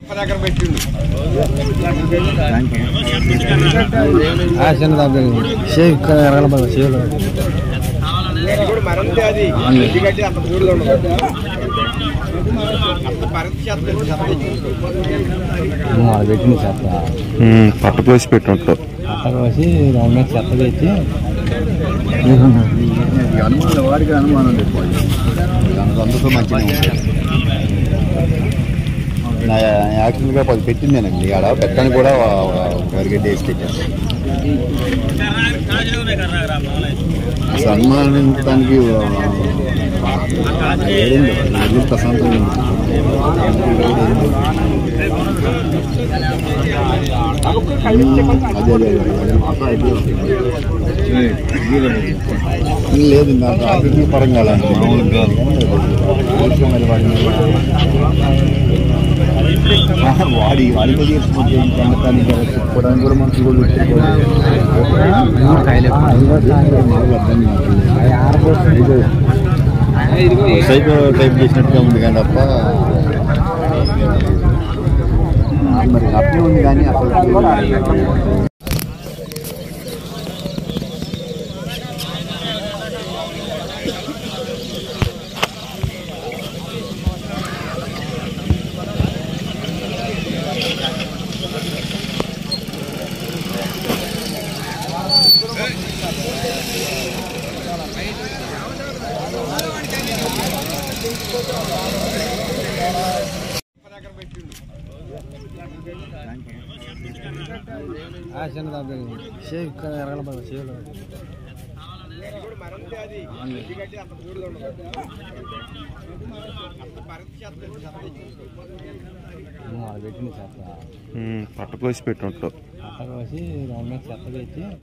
దగ్గర పెట్టిండు షేక్ ఎరగల షేక్ ఇది కూడా మరంతే అది ఎందుకంటే అంత మూడుగా ఉండదు అంత మరింత చేస్తారు అది పెట్టింది చెత్త పట్ట పోసి పెట్టుంటావు అట్ట కోసి రౌండ్ మీద చెత్త తెచ్చి అనుమానం వాడికి అనుమానం లేదు అందుకు మంచిగా నా యాక్చువల్గా పది పెట్టిందేనండి ఆడ పెట్టని కూడా గరిగడ్డ వేసి పెట్టాను అసలు అనుమానించడానికి ఏడింది ప్రశాంతంగా ఉంది. అదే అదే అదే అదే లేదు నాకు ఆర్థిక పరంగా అలాంటి మామూలుగా మరి వాడిని వాడి వాడి కొద్దిగా చెప్పుకోవడానికి కూడా మనసు కూడా సైకో టైప్ చేసినట్టుగా ఉంది కానీ తప్ప మరి అట్లే ఉంది కానీ అసలు దగ్గర పెట్టిండు షేక్ ఎరగల షేక్ ఇది కూడా మరంతే అది ఎందుకంటే అంత మూడుగా ఉండదు అంత మరింత చేస్తారు అది పెట్టింది చెత్త పట్ట పోసి పెట్టుంటావు అట్ట కోసి రౌండ్ మీద చెత్త తెచ్చి